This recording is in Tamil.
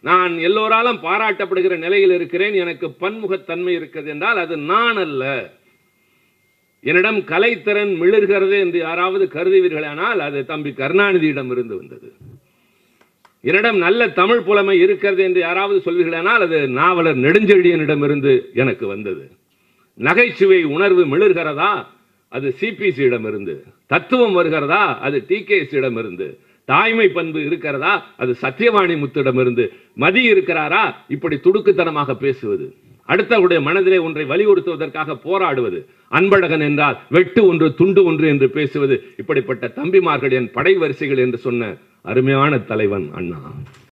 நான் எல்லோராலும் பாராட்டப்படுகிற நிலையில் இருக்கிறேன் எனக்கு பன்முகத்தன்மை இருக்கிறது என்றால் அது நான் அல்ல என்னிடம் கலைத்திறன் மிளர்கிறது என்று யாராவது கருதுவீர்களானால் அது தம்பி கருணாநிதியிடம் இருந்து வந்தது என்னிடம் நல்ல தமிழ் புலமை இருக்கிறது என்று யாராவது சொல்வீர்களானால் அது நாவலர் நெடுஞ்செழியனிடமிருந்து எனக்கு வந்தது நகைச்சுவை உணர்வு மிளர்கிறதா அது சிபிசியிடம் இருந்து தத்துவம் வருகிறதா அது டிகேசியிடம் இருந்து தாய்மை பண்பு இருக்கிறதா அது சத்தியவாணி முத்திடமிருந்து மதி இருக்கிறாரா இப்படி துடுக்குத்தனமாக பேசுவது அடுத்தவருடைய மனதிலே ஒன்றை வலியுறுத்துவதற்காக போராடுவது அன்பழகன் என்றால் வெட்டு ஒன்று துண்டு ஒன்று என்று பேசுவது இப்படிப்பட்ட தம்பிமார்கள் என் படை வரிசைகள் என்று சொன்ன அருமையான தலைவன் அண்ணா